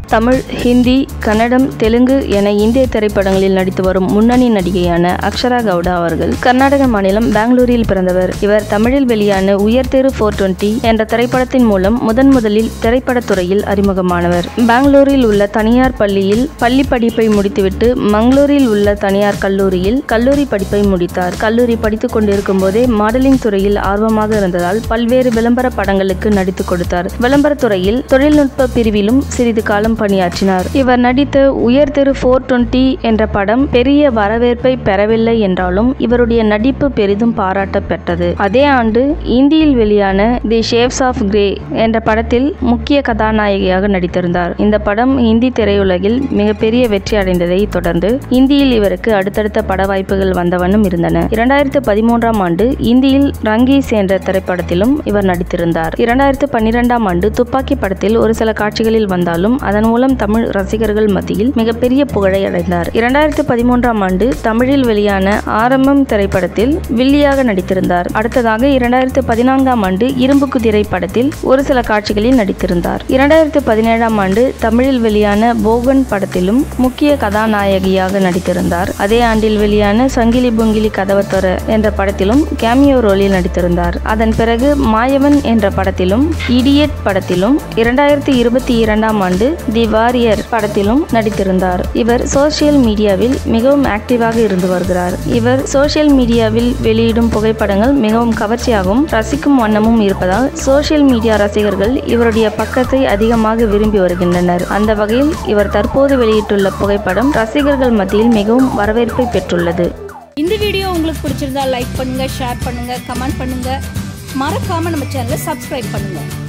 தமிழ் ஹிந்தி கன்னடம் தெலுங்கு என இந்திய திரைப்படங்களில் நடித்து வரும் முன்னணி நடிகையான அக்ஷரா கவுடா அவர்கள் கர்நாடக மாநிலம் பெங்களூரில் பிறந்தவர் இவர் தமிழில் வெளியான உயர்தெரு ஃபோர் டுவெண்ட்டி என்ற திரைப்படத்தின் மூலம் முதன் முதலில் திரைப்படத்துறையில் அறிமுகமானவர் பெங்களூரில் உள்ள தனியார் பள்ளியில் பள்ளி படிப்பை முடித்துவிட்டு மங்களூரில் உள்ள தனியார் கல்லூரியில் கல்லூரி படிப்பை முடித்தார் கல்லூரி படித்துக் கொண்டிருக்கும் போதே மாடலிங் துறையில் ஆர்வமாக இருந்ததால் பல்வேறு விளம்பர படங்களுக்கு நடித்துக் கொடுத்தார் விளம்பரத்துறையில் தொழில்நுட்ப பிரிவிலும் சிறிது காலம் பணியாற்றினார் இவர் நடித்த உயர் திரு ஃபோர் டுவெண்ட்டி என்ற படம் பெரிய வரவேற்பை பெறவில்லை என்றாலும் இவருடைய நடிப்பு பெரிதும் பாராட்ட பெற்றது அதே ஆண்டு இந்தியில் வெளியான தி ஷேப்ஸ் ஆஃப் கிரே என்ற படத்தில் முக்கிய கதாநாயகியாக நடித்திருந்தார் இந்த படம் இந்தி திரையுலகில் மிகப்பெரிய வெற்றி அடைந்ததை தொடர்ந்து இந்தியில் இவருக்கு அடுத்தடுத்த பட வாய்ப்புகள் வந்தவண்ணம் இருந்தன இரண்டாயிரத்து பதிமூன்றாம் ஆண்டு இந்தியில் ரங்கீஸ் என்ற திரைப்படத்திலும் இவர் நடித்திருந்தார் இரண்டாயிரத்து பன்னிரெண்டாம் ஆண்டு துப்பாக்கி படத்தில் ஒரு சில காட்சிகளில் வந்தாலும் அதன் மூலம் தமிழ் ரசிகர்கள் மத்தியில் மிகப்பெரிய புகழை அடைந்தார் இரண்டாயிரத்து பதிமூன்றாம் ஆண்டு தமிழில் வெளியான ஆரம்பம் திரைப்படத்தில் வில்லியாக நடித்திருந்தார் அடுத்ததாக இரண்டாயிரத்து பதினான்காம் ஆண்டு இரும்பு குதிரை படத்தில் ஒரு சில காட்சிகளில் நடித்திருந்தார் இரண்டாயிரத்து பதினேழாம் ஆண்டு தமிழில் வெளியான போகன் படத்திலும் முக்கிய கதாநாயகியாக நடித்திருந்தார் அதே ஆண்டில் வெளியான சங்கிலி பொங்கிலி கதவத்தொர என்ற படத்திலும் கேமியோ ரோலில் நடித்திருந்தார் அதன் பிறகு மாயவன் என்ற படத்திலும் இடியட் படத்திலும் இரண்டாயிரத்தி இருபத்தி இரண்டாம் ஆண்டு தி வாரியர் படத்திலும் நடித்திருந்தார் இவர் சோசியல் மீடியாவில் மிகவும் ஆக்டிவாக இருந்து வருகிறார் இவர் சோசியல் மீடியாவில் வெளியிடும் புகைப்படங்கள் மிகவும் கவர்ச்சியாகவும் ரசிக்கும் வண்ணமும் இருப்பதால் சோசியல் மீடியா ரசிகர்கள் இவருடைய பக்கத்தை அதிகமாக விரும்பி வருகின்றனர் அந்த வகையில் இவர் தற்போது வெளியிட்டுள்ள புகைப்படம் ரசிகர்கள் மத்தியில் மிகவும் வரவேற்பை பெற்றுள்ளது இந்த வீடியோ உங்களுக்கு பிடிச்சிருந்தா லைக் பண்ணுங்க ஷேர் பண்ணுங்க கமெண்ட் பண்ணுங்க மறக்காம நம்ம சேனலை சப்ஸ்கிரைப் பண்ணுங்க